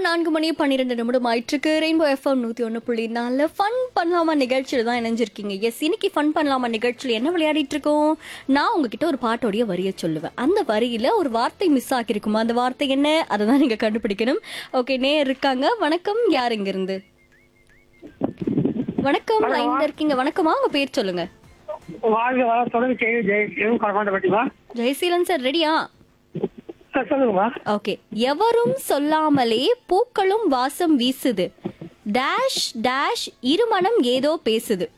நான்கு மணி பன்னிரெண்டு நிமிடம் ஆயிட்டிருக்கு ரெயின்போ எஃப்எம் நூத்தி ஒன்று புள்ளி நாலு ஃபன் பண்ணலாமா நிகழ்ச்சியில் தான் இணைஞ்சிருக்கீங்க எஸ் இன்னைக்கு ஃபன் பண்ணலாமா நிகழ்ச்சியில் என்ன விளையாடிட்டு இருக்கோம் நான் உங்ககிட்ட ஒரு பாட்டோடைய வரியை சொல்லுவேன் அந்த வரியில ஒரு வார்த்தை மிஸ் ஆகிருக்குமா அந்த வார்த்தை என்ன அதை தான் நீங்க கண்டுபிடிக்கணும் ஓகே நே இருக்காங்க வணக்கம் யார் இங்க இருந்து வணக்கம் லைன்ல இருக்கீங்க வணக்கமா உங்க பேர் சொல்லுங்க வாழ்க வளத்துடன் செய்தி ஜெய் எதுவும் கரமாண்ட பட்டிமா ஜெயசீலன் சார் ரெடியா சொல்லுங்கம்மா ஓகே எவரும் சொல்லாமலே பூக்களும் வாசம் வீசுது டேஷ் டேஷ் இருமனம் ஏதோ பேசுது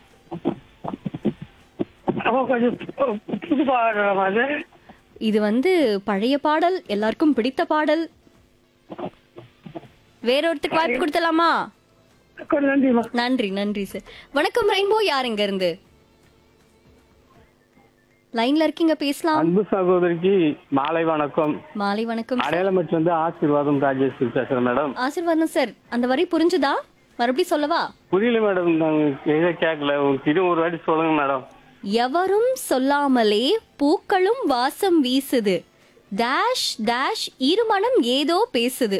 அப்போ கொஞ்சம் புது பாடம் அது இது வந்து பழைய பாடல் எல்லாருக்கும் பிடித்த பாடல் வேறொருத்துக்கு வாய்ப்பு கொடுத்தலாமா கொஞ்சம் நன்றிம்மா நன்றி நன்றி சார் வணக்கம் ரெயின்போ யார் இங்க இருந்து லைன்ல இருக்கீங்க பேசலாம் அன்பு சகோதரிக்கு மாலை வணக்கம் மாலை வணக்கம் சார். அடையாளமற்ற வந்து ஆசீர்வாதம் ராஜேஷ் பேசுறேன் மேடம் ஆசீர்வாதம் சார் அந்த வரி புரிஞ்சுதா மறுபடியும் சொல்லவா புரியல மேடம் நாங்க எதை கேட்கல இது ஒரு வாட்டி சொல்லுங்க மேடம் எவரும் சொல்லாமலே பூக்களும் வாசம் வீசுது டேஷ் டேஷ் இருமனம் ஏதோ பேசுது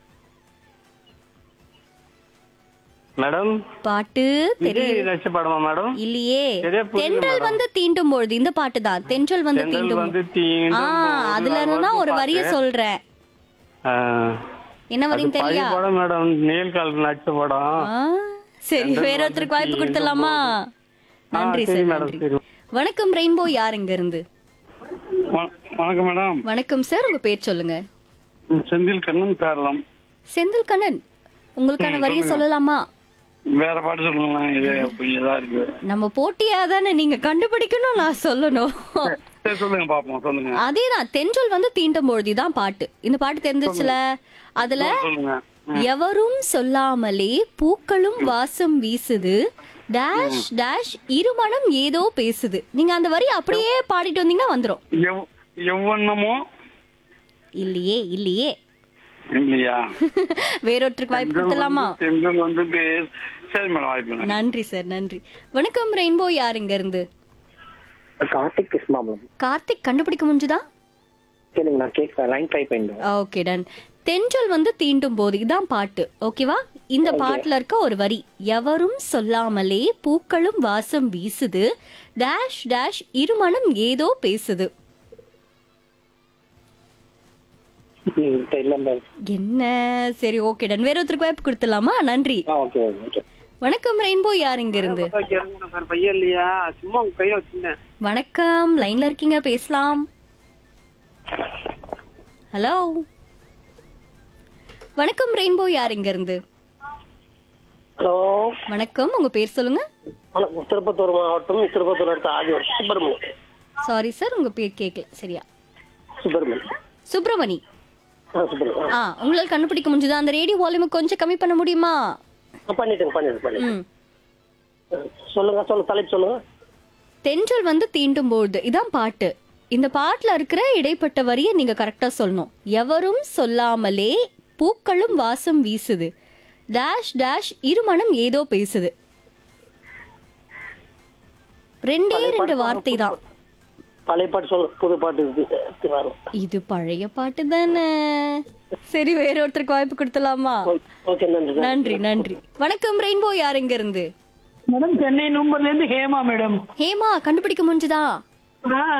மேடம் பாட்டு இது தெரியல ரசிச்ச படமா மேடம் இல்லையே சரியா புரியல தென்றல் மேடம். வந்து தீண்டும் பொழுது இந்த பாட்டு தான் தென்றல் வந்து தென்றல் தீண்டும் வந்து தீண்டும் ஆ பொழுது அதுல இருந்து தான் ஒரு பாட்டு. வரிய சொல்றேன் ஆ, என்ன அது வரின்னு பழைய தெரியா படம் மேடம் நீல் கால் நடிச்ச படம் ஆ, சரி தென்றல் வேற ஒருத்தருக்கு வந்து வாய்ப்பு தீண்டும் கொடுத்துடலாமா ஆ, நன்றி சரி சார் மேடம், நன்றி சரி. வணக்கம் ரெயின்போ யார் இங்க இருந்து வ- வணக்கம் மேடம் வணக்கம் சார் உங்க பேர் சொல்லுங்க செந்தில் கண்ணன் பேரலாம் செந்தில் கண்ணன் உங்களுக்கான வரிய சொல்லலாமா வேற பாட்டு சொல்லுங்களேன் இது இதா இருக்கு நம்ம போட்டியா தானே நீங்க கண்டுபிடிக்கணும் நான் சொல்லணும் சரி சொல்லுங்க பாப்போம் சொல்லுங்க அதேதான் தென்றல் வந்து தீண்டும் பொழுது தான் பாட்டு இந்த பாட்டு தெரிஞ்சிச்சுல அதுல சொல்லுங்க எவரும் சொல்லாமலே பூக்களும் வாசம் வீசுது டேஷ் டேஷ் இருமனம் ஏதோ பேசுது நீங்க அந்த வரி அப்படியே பாடிட்டு வந்தீங்கன்னா வந்துரும் எவ் எவ்வண்ணமோ இல்லையே இல்லையே இல்லையா வேறொருத்தருக்கு வாய்ப்பு கொடுத்துலாமா செந்தில் வந்து பே- சரி மேடம் வாய்ப்பு நன்றி சார் நன்றி வணக்கம் ரெயின்போ யார் இங்க இருந்து கார்த்திக் கிருஷ்ணா மேம் கார்த்திக் கண்டுபிடிக்க முடிஞ்சுதா கேளுங்க நான் கேட்க லைன் ட்ரை பண்ணிடுவேன் ஓகே டன் தென்றல் வந்து தீண்டும் போது இதான் பாட்டு ஓகேவா இந்த பாட்டுல இருக்க ஒரு வரி எவரும் சொல்லாமலே பூக்களும் வாசம் வீசுது டேஷ் டேஷ் இருமனம் ஏதோ பேசுது ம், தெரியல மேம் என்ன சரி ஓகே டன் வேற ஒருத்தருக்கு வாய்ப்பு கொடுத்துடலாமா நன்றி ஆ ஓகே ஓகே வணக்கம் ரெயின்போ யார் இங்க இருந்து சார் பையன் இல்லையா சும்மா உங்க கையில வச்சிருந்தேன் வணக்கம் லைன்ல இருக்கீங்க பேசலாம் ஹலோ வணக்கம் ரெயின்போ யார் இங்க இருந்து ஹலோ வணக்கம் உங்க பேர் சொல்லுங்க வணக்கம் திருப்பத்தூர் மாவட்டம் திருப்பத்தூர் அடுத்த ஆதிவர் சுப்பிரமணியம் சாரி சார் உங்க பேர் கேட்கல சரியா சுப்பிரமணியம் சுப்பிரமணி ஆ சுப்பிரமணியம் ஆ உங்களால் கண்டுபிடிக்க முடிஞ்சதா அந்த ரேடியோ வால்யூமை கொஞ்சம் கம்மி பண்ண முடியுமா ஆ, பண்ணிட்டேங்க பண்ணிட்டேன் பண்ணிட்டேன் ம் சொல்லுங்க சொல்லுங்க தலைப்பு சொல்லுங்க தென்றல் வந்து தீண்டும் பொழுது இதான் பாட்டு இந்த பாட்டுல இருக்கிற இடைப்பட்ட வரியை நீங்க கரெக்டா சொல்லணும் எவரும் சொல்லாமலே பூக்களும் வாசம் வீசுது டேஷ் டேஷ் இருமனம் ஏதோ பேசுது ரெண்டே ரெண்டு வார்த்தை தான் பழைய பாட்டு சொல்லு புது பாட்டு இருக்கு வரும் இது பழைய பாட்டு தானே சரி வேற ஒருத்தருக்கு வாய்ப்பு கொடுத்தலாமா ஓகே நன்றி நன்றி நன்றி வணக்கம் ரெயின்போ யார் இங்க இருந்து மேடம் சென்னை நூம்பர்ல இருந்து ஹேமா மேடம் ஹேமா கண்டுபிடிக்க முடிஞ்சுதா